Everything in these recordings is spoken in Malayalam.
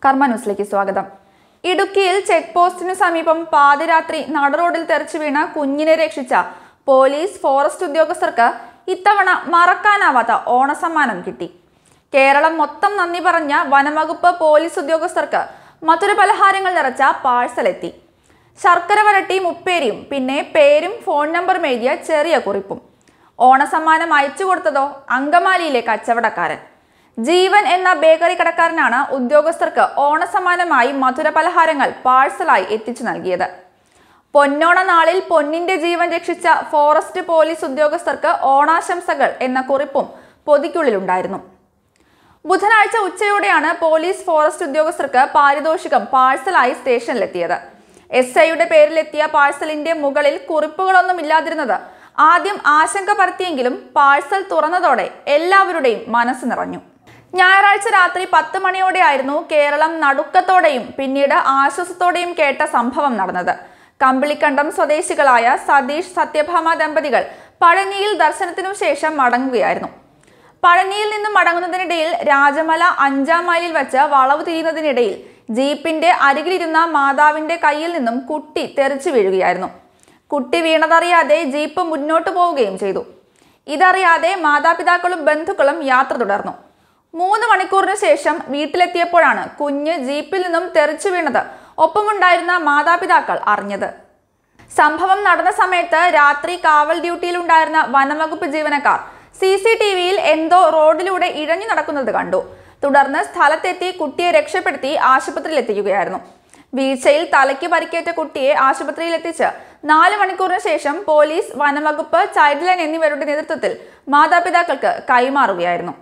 കർമ്മ ന്യൂസിലേക്ക് സ്വാഗതം ഇടുക്കിയിൽ ചെക്ക് പോസ്റ്റിനു സമീപം പാതിരാത്രി നടുറോഡിൽ തെറിച്ചു വീണ കുഞ്ഞിനെ രക്ഷിച്ച പോലീസ് ഫോറസ്റ്റ് ഉദ്യോഗസ്ഥർക്ക് ഇത്തവണ മറക്കാനാവാത്ത ഓണസമ്മാനം കിട്ടി കേരളം മൊത്തം നന്ദി പറഞ്ഞ വനംവകുപ്പ് പോലീസ് ഉദ്യോഗസ്ഥർക്ക് മധുര പലഹാരങ്ങൾ നിറച്ച പാഴ്സൽ എത്തി ശർക്കര വരട്ടി മുപ്പേരിയും പിന്നെ പേരും ഫോൺ നമ്പറും എഴുതിയ ചെറിയ കുറിപ്പും ഓണസമ്മാനം അയച്ചു കൊടുത്തതോ അങ്കമാലിയിലെ കച്ചവടക്കാരൻ ജീവൻ എന്ന ബേക്കറി കടക്കാരനാണ് ഉദ്യോഗസ്ഥർക്ക് ഓണസമ്മാനമായി മധുര പലഹാരങ്ങൾ പാഴ്സലായി എത്തിച്ചു നൽകിയത് പൊന്നോണ നാളിൽ പൊന്നിന്റെ ജീവൻ രക്ഷിച്ച ഫോറസ്റ്റ് പോലീസ് ഉദ്യോഗസ്ഥർക്ക് ഓണാശംസകൾ എന്ന കുറിപ്പും പൊതിക്കുള്ളിലുണ്ടായിരുന്നു ബുധനാഴ്ച ഉച്ചയോടെയാണ് പോലീസ് ഫോറസ്റ്റ് ഉദ്യോഗസ്ഥർക്ക് പാരിതോഷികം പാഴ്സലായി സ്റ്റേഷനിലെത്തിയത് എസ് ഐയുടെ പേരിലെത്തിയ പാഴ്സലിന്റെ മുകളിൽ കുറിപ്പുകളൊന്നും ഇല്ലാതിരുന്നത് ആദ്യം ആശങ്ക പരത്തിയെങ്കിലും പാഴ്സൽ തുറന്നതോടെ എല്ലാവരുടെയും മനസ്സ് നിറഞ്ഞു ഞായറാഴ്ച രാത്രി പത്ത് മണിയോടെയായിരുന്നു കേരളം നടുക്കത്തോടെയും പിന്നീട് ആശ്വാസത്തോടെയും കേട്ട സംഭവം നടന്നത് കമ്പിളിക്കണ്ടം സ്വദേശികളായ സതീഷ് സത്യഭാമ ദമ്പതികൾ പഴനിയിൽ ദർശനത്തിനു ശേഷം മടങ്ങുകയായിരുന്നു പഴനിയിൽ നിന്നും മടങ്ങുന്നതിനിടയിൽ രാജമല അഞ്ചാം മൈലിൽ വെച്ച് വളവ് തിരിയുന്നതിനിടയിൽ ജീപ്പിന്റെ അരികിലിരുന്ന മാതാവിന്റെ കയ്യിൽ നിന്നും കുട്ടി തെറിച്ചു വീഴുകയായിരുന്നു കുട്ടി വീണതറിയാതെ ജീപ്പ് മുന്നോട്ട് പോവുകയും ചെയ്തു ഇതറിയാതെ മാതാപിതാക്കളും ബന്ധുക്കളും യാത്ര തുടർന്നു മൂന്ന് മണിക്കൂറിന് ശേഷം വീട്ടിലെത്തിയപ്പോഴാണ് കുഞ്ഞ് ജീപ്പിൽ നിന്നും തെറിച്ചു വീണത് ഒപ്പമുണ്ടായിരുന്ന മാതാപിതാക്കൾ അറിഞ്ഞത് സംഭവം നടന്ന സമയത്ത് രാത്രി കാവൽ ഡ്യൂട്ടിയിലുണ്ടായിരുന്ന വനംവകുപ്പ് ജീവനക്കാർ സി സി ടി വിയിൽ എന്തോ റോഡിലൂടെ ഇഴഞ്ഞു നടക്കുന്നത് കണ്ടു തുടർന്ന് സ്ഥലത്തെത്തി കുട്ടിയെ രക്ഷപ്പെടുത്തി ആശുപത്രിയിൽ എത്തിക്കുകയായിരുന്നു വീഴ്ചയിൽ തലയ്ക്ക് പരിക്കേറ്റ കുട്ടിയെ ആശുപത്രിയിൽ എത്തിച്ച് നാല് മണിക്കൂറിന് ശേഷം പോലീസ് വനംവകുപ്പ് ചൈൽഡ് ലൈൻ എന്നിവരുടെ നേതൃത്വത്തിൽ മാതാപിതാക്കൾക്ക് കൈമാറുകയായിരുന്നു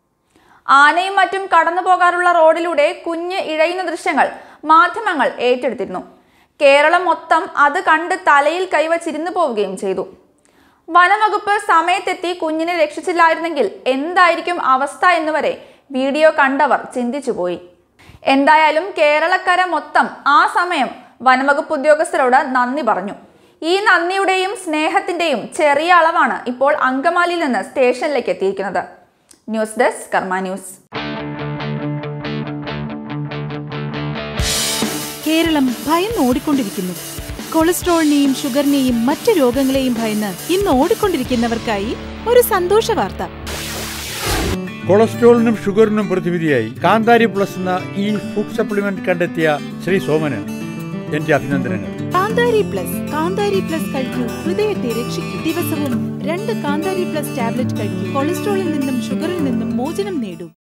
ആനയും മറ്റും കടന്നു പോകാറുള്ള റോഡിലൂടെ കുഞ്ഞ് ഇഴയുന്ന ദൃശ്യങ്ങൾ മാധ്യമങ്ങൾ ഏറ്റെടുത്തിരുന്നു കേരളം മൊത്തം അത് കണ്ട് തലയിൽ കൈവച്ചിരുന്നു പോവുകയും ചെയ്തു വനംവകുപ്പ് സമയത്തെത്തി കുഞ്ഞിനെ രക്ഷിച്ചില്ലായിരുന്നെങ്കിൽ എന്തായിരിക്കും അവസ്ഥ എന്നുവരെ വീഡിയോ കണ്ടവർ ചിന്തിച്ചുപോയി എന്തായാലും കേരളക്കര മൊത്തം ആ സമയം വനംവകുപ്പ് ഉദ്യോഗസ്ഥരോട് നന്ദി പറഞ്ഞു ഈ നന്ദിയുടെയും സ്നേഹത്തിന്റെയും ചെറിയ അളവാണ് ഇപ്പോൾ അങ്കമാലിയിൽ നിന്ന് സ്റ്റേഷനിലേക്ക് എത്തിയിരിക്കുന്നത് news desk Karma news Keralam ഭയന്ന് ഓടിക്കൊണ്ടിരിക്കുന്നു കൊളസ്ട്രോളിനെയും ഷുഗറിനെയും മറ്റു രോഗങ്ങളെയും ഭയന്ന് ഇന്ന് ഓടിക്കൊണ്ടിരിക്കുന്നവർക്കായി ഒരു സന്തോഷ വാർത്ത കൊളസ്ട്രോളിനും ഷുഗറിനും പ്രതിവിധിയായി കാന്താരി പ്ലസ് എന്ന ഈ ഫുഡ് സപ്ലിമെന്റ് കണ്ടെത്തിയ ശ്രീ സോമന് എന്റെ അഭിനന്ദനങ്ങൾ കാന്താരി പ്ലസ് കാന്താരി പ്ലസ് കഴിക്കൂ ഹൃദയത്തെ രക്ഷിക്കൂ ദിവസവും രണ്ട് കാന്താരി പ്ലസ് ടാബ്ലറ്റ് കഴിക്കൂ കൊളസ്ട്രോളിൽ നിന്നും ഷുഗറിൽ നിന്നും മോചനം നേടൂ